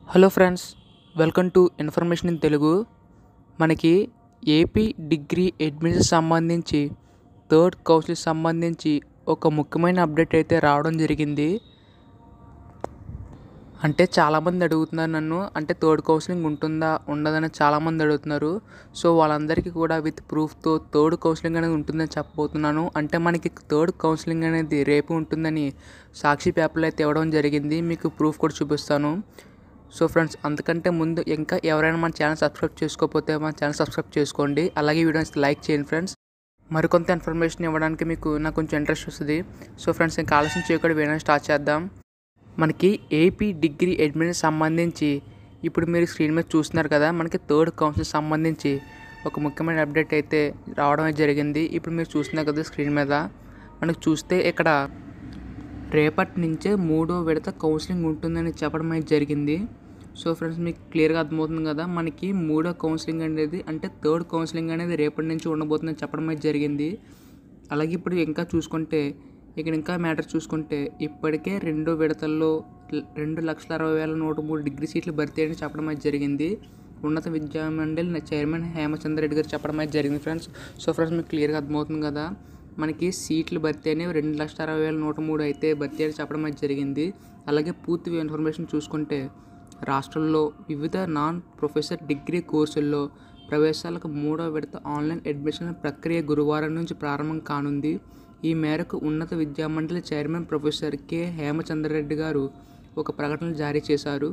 hello friends welcome to information in Telugu మనకి AP degree admission సంబంధించి third council సంబంధించి ఒక ముఖ్యమైన అప్డేట్ అయితే రావడం జరిగింది అంటే చాలామంది అడుగుతున్నారు నన్ను అంటే థర్డ్ కౌన్సిలింగ్ ఉంటుందా ఉండదని చాలామంది అడుగుతున్నారు సో వాళ్ళందరికీ కూడా విత్ ప్రూఫ్తో థర్డ్ కౌన్సిలింగ్ అనేది ఉంటుందని చెప్పబోతున్నాను అంటే మనకి థర్డ్ కౌన్సిలింగ్ అనేది రేపు ఉంటుందని సాక్షి పేపర్లో అయితే ఇవ్వడం జరిగింది మీకు ప్రూఫ్ కూడా చూపిస్తాను సో ఫ్రెండ్స్ అంతకంటే ముందు ఇంకా ఎవరైనా మన ఛానల్ సబ్స్క్రైబ్ చేసుకోకపోతే మన ఛానల్ సబ్స్క్రైబ్ చేసుకోండి అలాగే వీడియోస్ లైక్ చేయండి ఫ్రెండ్స్ మరికొంత ఇన్ఫర్మేషన్ ఇవ్వడానికి మీకు నాకు కొంచెం ఇంట్రెస్ట్ వస్తుంది సో ఫ్రెండ్స్ ఇంకా ఆలస్యం చేయకుండా వీడియో స్టార్ట్ చేద్దాం మనకి ఏపీ డిగ్రీ అడ్మిషన్ సంబంధించి ఇప్పుడు మీరు స్క్రీన్ మీద చూస్తున్నారు కదా మనకి థర్డ్ కౌన్సిల్ సంబంధించి ఒక ముఖ్యమైన అప్డేట్ అయితే రావడం అయితే జరిగింది ఇప్పుడు మీరు చూస్తున్నారు కదా స్క్రీన్ మీద మనకు చూస్తే ఇక్కడ రేపటి నుంచే మూడో విడత కౌన్సిలింగ్ ఉంటుందని చెప్పడం అయితే జరిగింది సో ఫ్రెండ్స్ మీకు క్లియర్గా అర్థమవుతుంది కదా మనకి మూడో కౌన్సిలింగ్ అనేది అంటే థర్డ్ కౌన్సిలింగ్ అనేది రేపటి నుంచి ఉండబోతుందని చెప్పడం అయితే జరిగింది అలాగే ఇప్పుడు ఇంకా చూసుకుంటే ఇక్కడ ఇంకా మ్యాటర్ చూసుకుంటే ఇప్పటికే రెండు విడతల్లో రెండు లక్షల అరవై వేల నూట మూడు డిగ్రీ సీట్లు భర్తీ అని చెప్పడం అయితే జరిగింది ఉన్నత విద్యా మండలి చైర్మన్ హేమచంద్ర రెడ్డి గారు చెప్పడం అయితే జరిగింది ఫ్రెండ్స్ సో ఫ్రెండ్స్ మీకు క్లియర్గా అర్థమవుతుంది కదా మనకి సీట్లు భర్తీ అనేవి రెండు లక్షల అరవై వేల నూట మూడు అయితే భర్తీ అని చెప్పడం అయితే జరిగింది అలాగే పూర్తి ఇన్ఫర్మేషన్ చూసుకుంటే రాష్ట్రంలో వివిధ నాన్ ప్రొఫెసర్ డిగ్రీ కోర్సుల్లో ప్రవేశాలకు మూడో విడత ఆన్లైన్ అడ్మిషన్ ప్రక్రియ గురువారం నుంచి ప్రారంభం కానుంది ఈ మేరకు ఉన్నత విద్యామండలి చైర్మన్ ప్రొఫెసర్ కె హేమచంద్రరెడ్డి గారు ఒక ప్రకటన జారీ చేశారు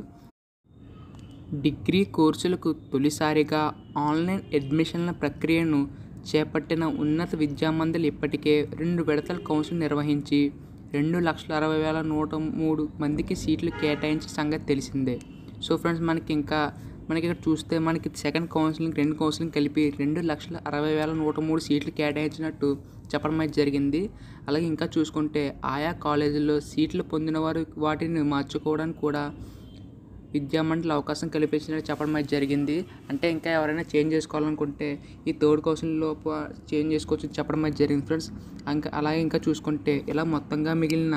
డిగ్రీ కోర్సులకు తొలిసారిగా ఆన్లైన్ అడ్మిషన్ల ప్రక్రియను చేపట్టిన ఉన్నత విద్యామండలి ఇప్పటికే రెండు విడతల కౌన్సిల్ నిర్వహించి రెండు లక్షల అరవై వేల నూట మూడు మందికి సీట్లు కేటాయించిన సంగతి తెలిసిందే సో ఫ్రెండ్స్ మనకి ఇంకా మనకి ఇక్కడ చూస్తే మనకి సెకండ్ కౌన్సిలింగ్ రెండు కౌన్సిలింగ్ కలిపి రెండు లక్షల అరవై వేల నూట మూడు సీట్లు కేటాయించినట్టు చెప్పడం అయితే జరిగింది అలాగే ఇంకా చూసుకుంటే ఆయా కాలేజీల్లో సీట్లు పొందిన వారు వాటిని మార్చుకోవడానికి కూడా విద్యామండలి అవకాశం కల్పించినట్టు చెప్పడం అయితే జరిగింది అంటే ఇంకా ఎవరైనా చేంజ్ చేసుకోవాలనుకుంటే ఈ థర్డ్ కౌన్సిలింగ్ లోపు చేంజ్ చేసుకోవచ్చు చెప్పడం అయితే జరిగింది ఫ్రెండ్స్ ఇంకా అలాగే ఇంకా చూసుకుంటే ఇలా మొత్తంగా మిగిలిన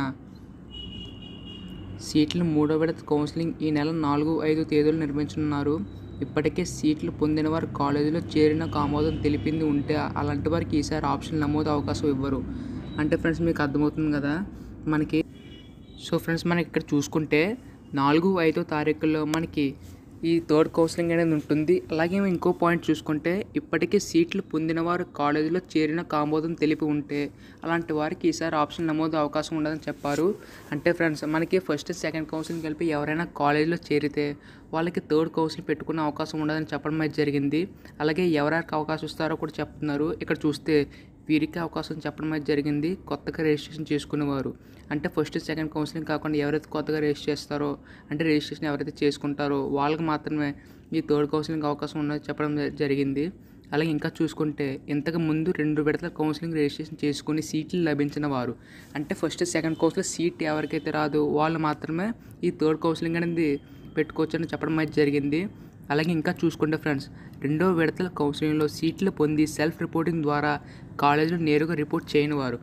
సీట్లు మూడో విడత కౌన్సిలింగ్ ఈ నెల నాలుగు ఐదు తేదీలు నిర్వహించనున్నారు ఇప్పటికే సీట్లు పొందిన వారు కాలేజీలో చేరిన ఆమోదం తెలిపింది ఉంటే అలాంటి వారికి ఈసారి ఆప్షన్ నమోదు అవకాశం ఇవ్వరు అంటే ఫ్రెండ్స్ మీకు అర్థమవుతుంది కదా మనకి సో ఫ్రెండ్స్ మనకి ఇక్కడ చూసుకుంటే నాలుగు ఐదో తారీఖుల్లో మనకి ఈ థర్డ్ కౌన్సిలింగ్ అనేది ఉంటుంది అలాగే ఇంకో పాయింట్ చూసుకుంటే ఇప్పటికే సీట్లు పొందిన వారు కాలేజీలో చేరిన ఆమోదం తెలిపి ఉంటే అలాంటి వారికి ఈసారి ఆప్షన్ నమోదు అవకాశం ఉండదని చెప్పారు అంటే ఫ్రెండ్స్ మనకి ఫస్ట్ సెకండ్ కౌన్సిలింగ్ కలిపి ఎవరైనా కాలేజీలో చేరితే వాళ్ళకి థర్డ్ కౌన్సిలింగ్ పెట్టుకునే అవకాశం ఉండదని చెప్పడం అయితే జరిగింది అలాగే ఎవరికి అవకాశం ఇస్తారో కూడా చెప్తున్నారు ఇక్కడ చూస్తే వీరికి అవకాశం చెప్పడం అయితే జరిగింది కొత్తగా రిజిస్ట్రేషన్ చేసుకునేవారు అంటే ఫస్ట్ సెకండ్ కౌన్సిలింగ్ కాకుండా ఎవరైతే కొత్తగా రిజిస్టర్ చేస్తారో అంటే రిజిస్ట్రేషన్ ఎవరైతే చేసుకుంటారో వాళ్ళకి మాత్రమే ఈ థర్డ్ కౌన్సిలింగ్ అవకాశం ఉన్నది చెప్పడం జరిగింది అలాగే ఇంకా చూసుకుంటే ఇంతకు ముందు రెండు విడతల కౌన్సిలింగ్ రిజిస్ట్రేషన్ చేసుకుని సీట్లు లభించిన వారు అంటే ఫస్ట్ సెకండ్ కౌన్సిలింగ్ సీట్ ఎవరికైతే రాదో వాళ్ళు మాత్రమే ఈ థర్డ్ కౌన్సిలింగ్ అనేది పెట్టుకోవచ్చని చెప్పడం అయితే జరిగింది అలాగే ఇంకా చూసుకుంటే ఫ్రెండ్స్ రెండో విడతల కౌన్సిలింగ్లో సీట్లు పొంది సెల్ఫ్ రిపోర్టింగ్ ద్వారా కాలేజీలో నేరుగా రిపోర్ట్ చేయని వారు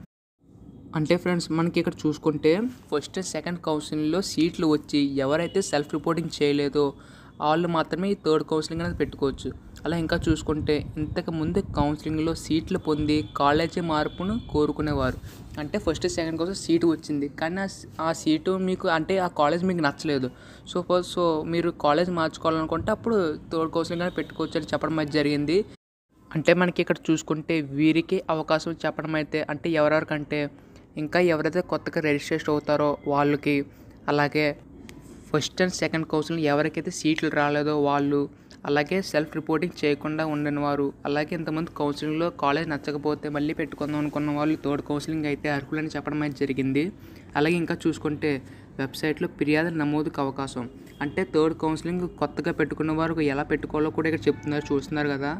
అంటే ఫ్రెండ్స్ మనకి ఇక్కడ చూసుకుంటే ఫస్ట్ సెకండ్ కౌన్సిలింగ్లో సీట్లు వచ్చి ఎవరైతే సెల్ఫ్ రిపోర్టింగ్ చేయలేదో వాళ్ళు మాత్రమే ఈ థర్డ్ కౌన్సిలింగ్ అనేది పెట్టుకోవచ్చు అలా ఇంకా చూసుకుంటే ఇంతకు ముందు కౌన్సిలింగ్లో సీట్లు పొంది కాలేజీ మార్పును కోరుకునేవారు అంటే ఫస్ట్ సెకండ్ కోసం సీటు వచ్చింది కానీ ఆ సీటు మీకు అంటే ఆ కాలేజ్ మీకు నచ్చలేదు సపోజ్ సో మీరు కాలేజ్ మార్చుకోవాలనుకుంటే అప్పుడు థర్డ్ కౌన్సిలింగ్ అనేది పెట్టుకోవచ్చు అని చెప్పడం అయితే జరిగింది అంటే మనకి ఇక్కడ చూసుకుంటే వీరికి అవకాశం చెప్పడం అయితే అంటే ఎవరెవరికంటే ఇంకా ఎవరైతే కొత్తగా రిజిస్ట్రేషన్ అవుతారో వాళ్ళకి అలాగే ఫస్ట్ అండ్ సెకండ్ కౌన్సిలింగ్ ఎవరికైతే సీట్లు రాలేదో వాళ్ళు అలాగే సెల్ఫ్ రిపోర్టింగ్ చేయకుండా ఉండిన వారు అలాగే ఇంతమంది కౌన్సిలింగ్లో కాలేజ్ నచ్చకపోతే మళ్ళీ పెట్టుకుందాం అనుకున్న వాళ్ళు థర్డ్ కౌన్సిలింగ్ అయితే అర్హులని చెప్పడం అయితే జరిగింది అలాగే ఇంకా చూసుకుంటే వెబ్సైట్లో ఫిర్యాదు నమోదుకు అవకాశం అంటే థర్డ్ కౌన్సిలింగ్ కొత్తగా పెట్టుకున్న వారు ఎలా పెట్టుకోవాలో కూడా ఇక్కడ చెప్తున్నారు చూస్తున్నారు కదా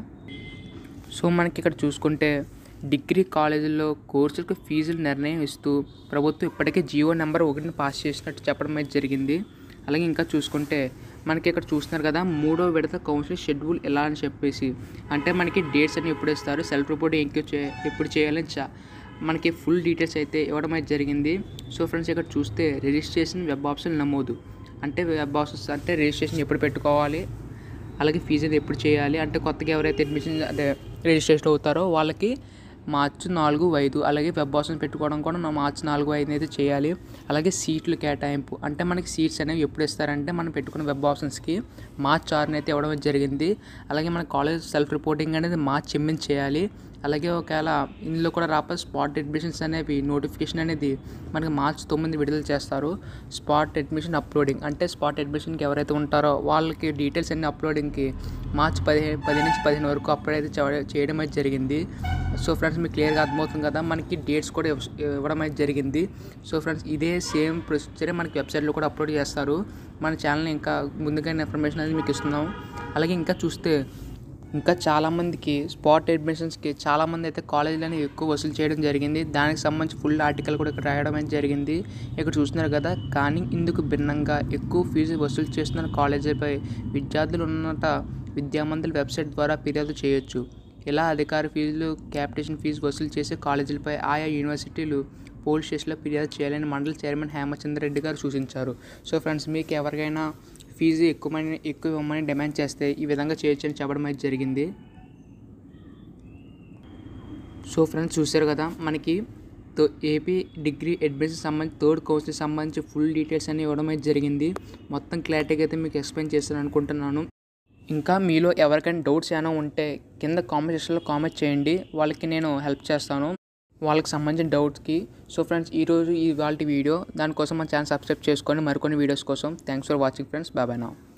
సో మనకి ఇక్కడ చూసుకుంటే డిగ్రీ కాలేజీల్లో కోర్సులకు ఫీజులు నిర్ణయం ఇస్తూ ప్రభుత్వం ఇప్పటికే జియో నెంబర్ ఒకటిని పాస్ చేసినట్టు చెప్పడం అయితే జరిగింది అలాగే ఇంకా చూసుకుంటే మనకి ఇక్కడ చూస్తున్నారు కదా మూడో విడత కౌన్సిలింగ్ షెడ్యూల్ ఎలా అని చెప్పేసి అంటే మనకి డేట్స్ అన్ని ఎప్పుడు ఇస్తారు సెల్ఫ్ రిపోర్ట్ ఇంకో చే ఎప్పుడు చేయాలని చా మనకి ఫుల్ డీటెయిల్స్ అయితే ఇవ్వడం అయితే జరిగింది సో ఫ్రెండ్స్ ఇక్కడ చూస్తే రిజిస్ట్రేషన్ వెబ్ ఆప్షన్ నమోదు అంటే వెబ్ ప్రాసెస్ అంటే రిజిస్ట్రేషన్ ఎప్పుడు పెట్టుకోవాలి అలాగే ఫీజు అది ఎప్పుడు చేయాలి అంటే కొత్తగా ఎవరైతే అడ్మిషన్ అదే రిజిస్ట్రేషన్ అవుతారో వాళ్ళకి మార్చి నాలుగు ఐదు అలాగే వెబ్ ప్రాసెస్ పెట్టుకోవడం కూడా నా మార్చి నాలుగు ఐదు అయితే చేయాలి అలాగే సీట్లు కేటాయింపు అంటే మనకి సీట్స్ అనేవి ఎప్పుడు ఇస్తారంటే మనం పెట్టుకున్న వెబ్ ఆప్షన్స్కి మార్చ్ ఆరున అయితే ఇవ్వడం జరిగింది అలాగే మన కాలేజ్ సెల్ఫ్ రిపోర్టింగ్ అనేది మార్చ్ ఎనిమిది చేయాలి అలాగే ఒకవేళ ఇందులో కూడా రాకపోతే స్పాట్ అడ్మిషన్స్ అనేవి నోటిఫికేషన్ అనేది మనకి మార్చ్ తొమ్మిది విడుదల చేస్తారు స్పాట్ అడ్మిషన్ అప్లోడింగ్ అంటే స్పాట్ అడ్మిషన్కి ఎవరైతే ఉంటారో వాళ్ళకి డీటెయిల్స్ అన్ని అప్లోడింగ్కి మార్చ్ పదిహేను పది నుంచి పదిహేను వరకు అప్లోడ్ అయితే చే- చేయడం అయితే జరిగింది సో ఫ్రెండ్స్ మీకు క్లియర్గా అర్థమవుతుంది కదా మనకి డేట్స్ కూడా ఇవ్వ- ఇవ్వడం అయితే జరిగింది సో ఫ్రెండ్స్ ఇదే సేమ్ ప్రొసీజరే మనకి వెబ్సైట్లో కూడా అప్లోడ్ చేస్తారు మన ఛానల్ ఇంకా ముందుగా ఇన్ఫర్మేషన్ అనేది మీకు ఇస్తున్నాం అలాగే ఇంకా చూస్తే ఇంకా చాలామందికి స్పాట్ అడ్మిషన్స్కి చాలామంది అయితే కాలేజీలోనే ఎక్కువ వసూలు చేయడం జరిగింది దానికి సంబంధించి ఫుల్ ఆర్టికల్ కూడా ఇక్కడ రాయడం అయితే జరిగింది ఇక్కడ చూస్తున్నారు కదా కానీ ఇందుకు భిన్నంగా ఎక్కువ ఫీజు వసూలు చేస్తున్న కాలేజీపై విద్యార్థులు ఉన్నట విద్యామంతుల వెబ్సైట్ ద్వారా ఫిర్యాదు చేయొచ్చు ఇలా అధికార ఫీజులు క్యాపిటేషన్ ఫీజు వసూలు చేసే కాలేజీలపై ఆయా యూనివర్సిటీలు పోలీస్ స్టేషన్లో ఫిర్యాదు చేయాలని మండలి చైర్మన్ హేమచంద్ర రెడ్డి గారు సూచించారు సో ఫ్రెండ్స్ మీకు ఎవరికైనా ఫీజు ఎక్కువమని ఎక్కువ ఇవ్వమని డిమాండ్ చేస్తే ఈ విధంగా చేయొచ్చు అని చెప్పడం అయితే జరిగింది సో ఫ్రెండ్స్ చూశారు కదా మనకి తో ఏపీ డిగ్రీ అడ్మిషన్ సంబంధించి థర్డ్ కౌన్సిల్ సంబంధించి ఫుల్ డీటెయిల్స్ అన్ని ఇవ్వడం అయితే జరిగింది మొత్తం క్లారిటీగా అయితే మీకు ఎక్స్ప్లెయిన్ చేస్తాను అనుకుంటున్నాను ఇంకా మీలో ఎవరికైనా డౌట్స్ ఏమైనా ఉంటే కింద కామెంట్ సెక్షన్లో కామెంట్ చేయండి వాళ్ళకి నేను హెల్ప్ చేస్తాను వాళ్ళకి సంబంధించిన డౌట్స్కి సో ఫ్రెండ్స్ ఈరోజు ఈ వాళ్ళ వీడియో దానికోసం మన ఛానల్ సబ్స్క్రైబ్ చేసుకొని మరికొన్ని వీడియోస్ కోసం థ్యాంక్స్ ఫర్ వాచింగ్ ఫ్రెండ్స్ బాబాయ్ నా